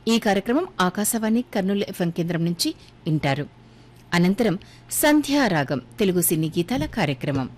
ఈ కార్యక్రమం ఆకాశవాణి కర్నూలు ఎఫ్ఎం కేంద్రం నుంచి వింటారు అనంతరం సంధ్యారాగం తెలుగు సినీ గీతాల కార్యక్రమం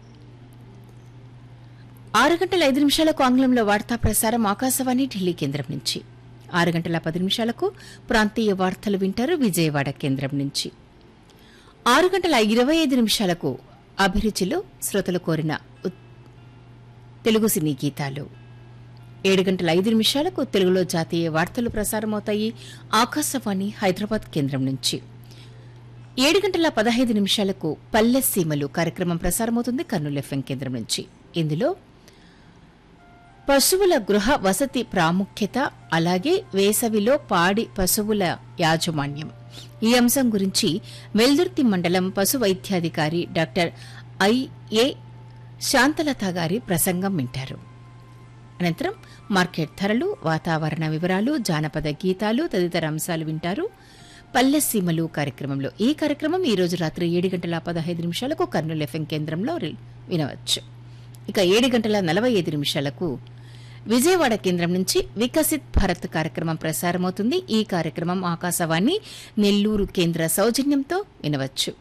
ఆరు గంటల ఐదు నిమిషాలకు ఆంగ్లంలో వార్తా ప్రసారం ఆకాశవాణి ఢిల్లీ కేంద్రం నుంచి ఆరు గంటల పది నిమిషాలకు ప్రాంతీయ వార్తలు వింటారు విజయవాడ కేంద్రం నుంచి ఆరు గంటల ఇరవై ఐదు నిమిషాలకు అభిరుచిలో శ్రోతలు కోరిన ఉత్- తెలుగు సినీ గీతాలు ఏడు గంటల ఐదు నిమిషాలకు తెలుగులో జాతీయ వార్తలు ప్రసారమవుతాయి ఆకాశవాణి హైదరాబాద్ కేంద్రం నుంచి ఏడు గంటల పదహైదు నిమిషాలకు పల్లె సీమలు కార్యక్రమం ప్రసారమవుతుంది కర్నూలు ఎఫ్ఎం కేంద్రం నుంచి ఇందులో పశువుల గృహ వసతి ప్రాముఖ్యత అలాగే వేసవిలో పాడి పశువుల యాజమాన్యం ఈ అంశం గురించి వెల్దుర్తి మండలం పశు వైద్యాధికారి డాక్టర్ ఐఏ శాంతలత గారి ప్రసంగం వింటారు అనంతరం మార్కెట్ ధరలు వాతావరణ వివరాలు జానపద గీతాలు తదితర అంశాలు వింటారు పల్లె సీమలు కార్యక్రమంలో ఈ కార్యక్రమం ఈ రోజు రాత్రి ఏడు గంటల పదహైదు నిమిషాలకు కర్నూలు ఎఫ్ఎం కేంద్రంలో రి- వినవచ్చు ఇక ఏడు గంటల నలభై ఐదు నిమిషాలకు విజయవాడ కేంద్రం నుంచి వికసిత్ భారత్ కార్యక్రమం ప్రసారమవుతుంది ఈ కార్యక్రమం ఆకాశవాణి నెల్లూరు కేంద్ర సౌజన్యంతో వినవచ్చు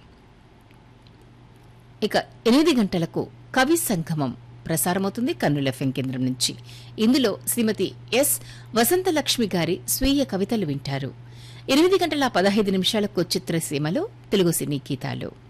ఇక ఎనిమిది గంటలకు కవి సంగమం ప్రసారమవుతుంది కర్నూలు ఎఫ్ఎం కేంద్రం నుంచి ఇందులో శ్రీమతి ఎస్ వసంతలక్ష్మి గారి స్వీయ కవితలు వింటారు ఎనిమిది గంటల పదహైదు నిమిషాలకు చిత్రసీమలో తెలుగు సినీ గీతాలు